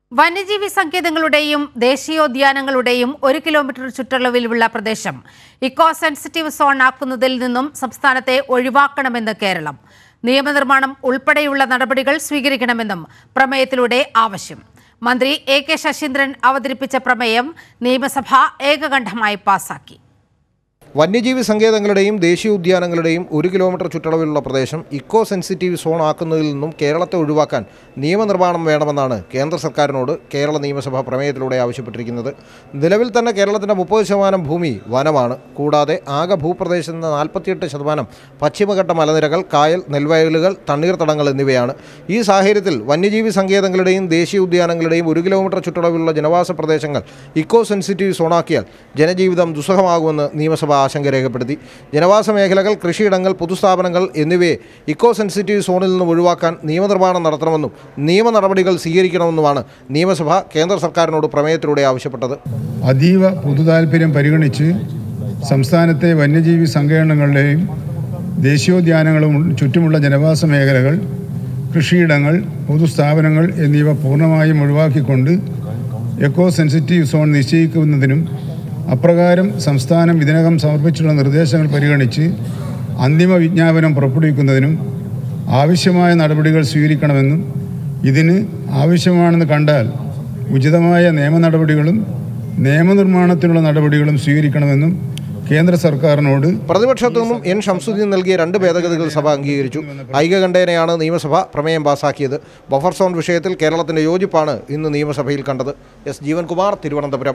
വന്യജീവി സങ്കേതങ്ങളുടെയും ദേശീയോദ്യാനങ്ങളുടെയും ഒരു കിലോമീറ്റർ ചുറ്റളവിലുള്ള പ്രദേശം ഇക്കോ സെൻസിറ്റീവ് സോൺ ആക്കുന്നതിൽ നിന്നും സംസ്ഥാനത്തെ ഒഴിവാക്കണമെന്ന് കേരളം നിയമനിർമ്മാണം ഉൾപ്പെടെയുള്ള നടപടികൾ സ്വീകരിക്കണമെന്നും പ്രമേയത്തിലൂടെ ആവശ്യം മന്ത്രി എ കെ ശശീന്ദ്രൻ അവതരിപ്പിച്ച പ്രമേയം നിയമസഭ ഏകകണ്ഠമായി പാസാക്കി വന്യജീവി സങ്കേതങ്ങളുടെയും ദേശീയ ഉദ്യാനങ്ങളുടെയും ഒരു കിലോമീറ്റർ ചുറ്റളവിലുള്ള പ്രദേശം ഇക്കോ സെൻസിറ്റീവ് സോൺ ആക്കുന്നതിൽ നിന്നും കേരളത്തെ ഒഴിവാക്കാൻ നിയമനിർമ്മാണം വേണമെന്നാണ് കേന്ദ്ര സർക്കാരിനോട് കേരള നിയമസഭ പ്രമേയത്തിലൂടെ ആവശ്യപ്പെട്ടിരിക്കുന്നത് നിലവിൽ തന്നെ കേരളത്തിൻ്റെ മുപ്പത് ശതമാനം ഭൂമി വനമാണ് കൂടാതെ ആകെ ഭൂപ്രദേശത്തിൻ്റെ നാൽപ്പത്തിയെട്ട് ശതമാനം പശ്ചിമഘട്ട മലനിരകൾ കായൽ നെൽവയലുകൾ തണ്ണീർത്തടങ്ങൾ എന്നിവയാണ് ഈ സാഹചര്യത്തിൽ വന്യജീവി സങ്കേതങ്ങളുടെയും ദേശീയ ഉദ്യാനങ്ങളുടെയും ഒരു കിലോമീറ്റർ ചുറ്റളവിലുള്ള ജനവാസ പ്രദേശങ്ങൾ ഇക്കോ സെൻസിറ്റീവ് സോണാക്കിയാൽ ജനജീവിതം ദുസ്സഹമാകുമെന്ന് നിയമസഭ ആശങ്ക രേഖപ്പെടുത്തി ജനവാസ മേഖലകൾ കൃഷിയിടങ്ങൾ പൊതുസ്ഥാപനങ്ങൾ എന്നിവയെ ഇക്കോ സെൻസിറ്റീവ് സോണിൽ നിന്ന് ഒഴിവാക്കാൻ നിയമനിർമ്മാണം നടത്തണമെന്നും നിയമ നടപടികൾ സ്വീകരിക്കണമെന്നുമാണ് നിയമസഭ കേന്ദ്ര സർക്കാരിനോട് പ്രമേയത്തിലൂടെ ആവശ്യപ്പെട്ടത് അതീവ പൊതുതാൽപര്യം പരിഗണിച്ച് സംസ്ഥാനത്തെ വന്യജീവി സങ്കേതങ്ങളുടെയും ദേശീയോദ്യാനങ്ങളും ചുറ്റുമുള്ള ജനവാസ മേഖലകൾ കൃഷിയിടങ്ങൾ പൊതുസ്ഥാപനങ്ങൾ എന്നിവ പൂർണ്ണമായും ഒഴിവാക്കിക്കൊണ്ട് എക്കോ സെൻസിറ്റീവ് സോൺ നിശ്ചയിക്കുന്നതിനും അപ്രകാരം സംസ്ഥാനം ഇതിനകം സമർപ്പിച്ചിട്ടുള്ള നിർദ്ദേശങ്ങൾ പരിഗണിച്ച് അന്തിമ വിജ്ഞാപനം പുറപ്പെടുവിക്കുന്നതിനും ആവശ്യമായ നടപടികൾ സ്വീകരിക്കണമെന്നും ഇതിന് ആവശ്യമാണെന്ന് കണ്ടാൽ ഉചിതമായ നിയമ നടപടികളും നിയമനിർമ്മാണത്തിനുള്ള നടപടികളും സ്വീകരിക്കണമെന്നും കേന്ദ്ര സർക്കാരിനോട് പ്രതിപക്ഷത്തു നിന്നും എൻ ഷംസുദ്ദീൻ നൽകിയ രണ്ട് ഭേദഗതികൾ സഭ അംഗീകരിച്ചു ഐകകണ്ഠേനയാണ് നിയമസഭ പ്രമേയം പാസാക്കിയത് ബഫർ സോൺ വിഷയത്തിൽ കേരളത്തിന്റെ യോജിപ്പാണ് ഇന്ന് നിയമസഭയിൽ കണ്ടത് എസ് ജീവൻകുമാർ തിരുവനന്തപുരം